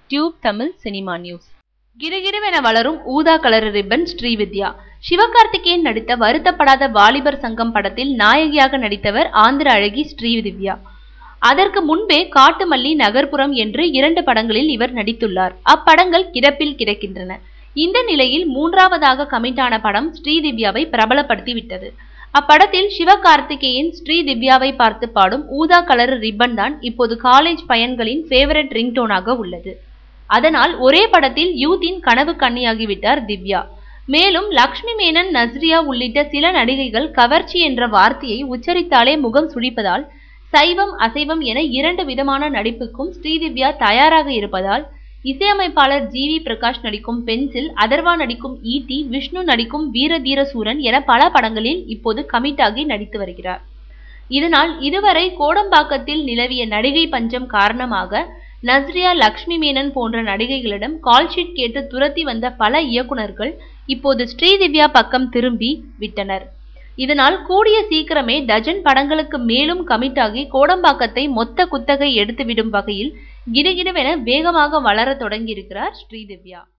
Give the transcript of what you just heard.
tube Tamil cinema news கிடுகிடுவென வளரும் ஊதா கலர் ரிப்பன் ஸ்ரீவித்யா சிவகார்த்திகேயன் நடித்த வருத்தப்படாத வாலிபர் சங்கம் படத்தில் நாயகியாக நடித்தவர் ஆந்திர அழகி ஸ்ரீதிவ்யா அதற்கு முன்பே காட்டுமல்லி நகர்ப்புறம் என்று இரண்டு படங்களில் இவர் நடித்துள்ளார் அப்படங்கள் கிடப்பில் கிடக்கின்றன இந்த நிலையில் மூன்றாவதாக கமிட்டான படம் ஸ்ரீதிவ்யாவை பிரபலப்படுத்தி விட்டது அப்படத்தில் சிவகார்த்திகேயன் ஸ்ரீதிவ்யாவை பார்த்து பாடும் ஊதா கலர் ரிப்பன் தான் இப்போது காலேஜ் பையன்களின் ஃபேவரட் ரிங்டோனாக உள்ளது அதனால் ஒரே படத்தில் யூத்தின் கனவு கன்னியாகிவிட்டார் திவ்யா மேலும் லக்ஷ்மி மேனன் நஸ்ரியா உள்ளிட்ட சில நடிகைகள் கவர்ச்சி என்ற வார்த்தையை உச்சரித்தாலே முகம் சுழிப்பதால் சைவம் அசைவம் என இரண்டு விதமான நடிப்புக்கும் ஸ்ரீதிவ்யா தயாராக இருப்பதால் இசையமைப்பாளர் ஜி வி பிரகாஷ் நடிக்கும் பென்சில் அதர்வா நடிக்கும் ஈட்டி விஷ்ணு நடிக்கும் வீரதீர சூரன் என பல படங்களில் இப்போது கமிட்டாகி நடித்து வருகிறார் இதனால் இதுவரை கோடம்பாக்கத்தில் நிலவிய நடிகை பஞ்சம் காரணமாக நஸ்ரியா லக்ஷ்மி மேனன் போன்ற நடிகைகளிடம் கால்ஷீட் கேட்டு துரத்தி வந்த பல இயக்குனர்கள் இப்போது ஸ்ரீதிவ்யா பக்கம் திரும்பி விட்டனர் இதனால் கூடிய சீக்கிரமே டஜன் படங்களுக்கு மேலும் கமிட்டாகி கோடம்பாக்கத்தை மொத்த குத்தகை எடுத்துவிடும் வகையில் கிடுகிடுவென வேகமாக வளர தொடங்கியிருக்கிறார் ஸ்ரீதிவ்யா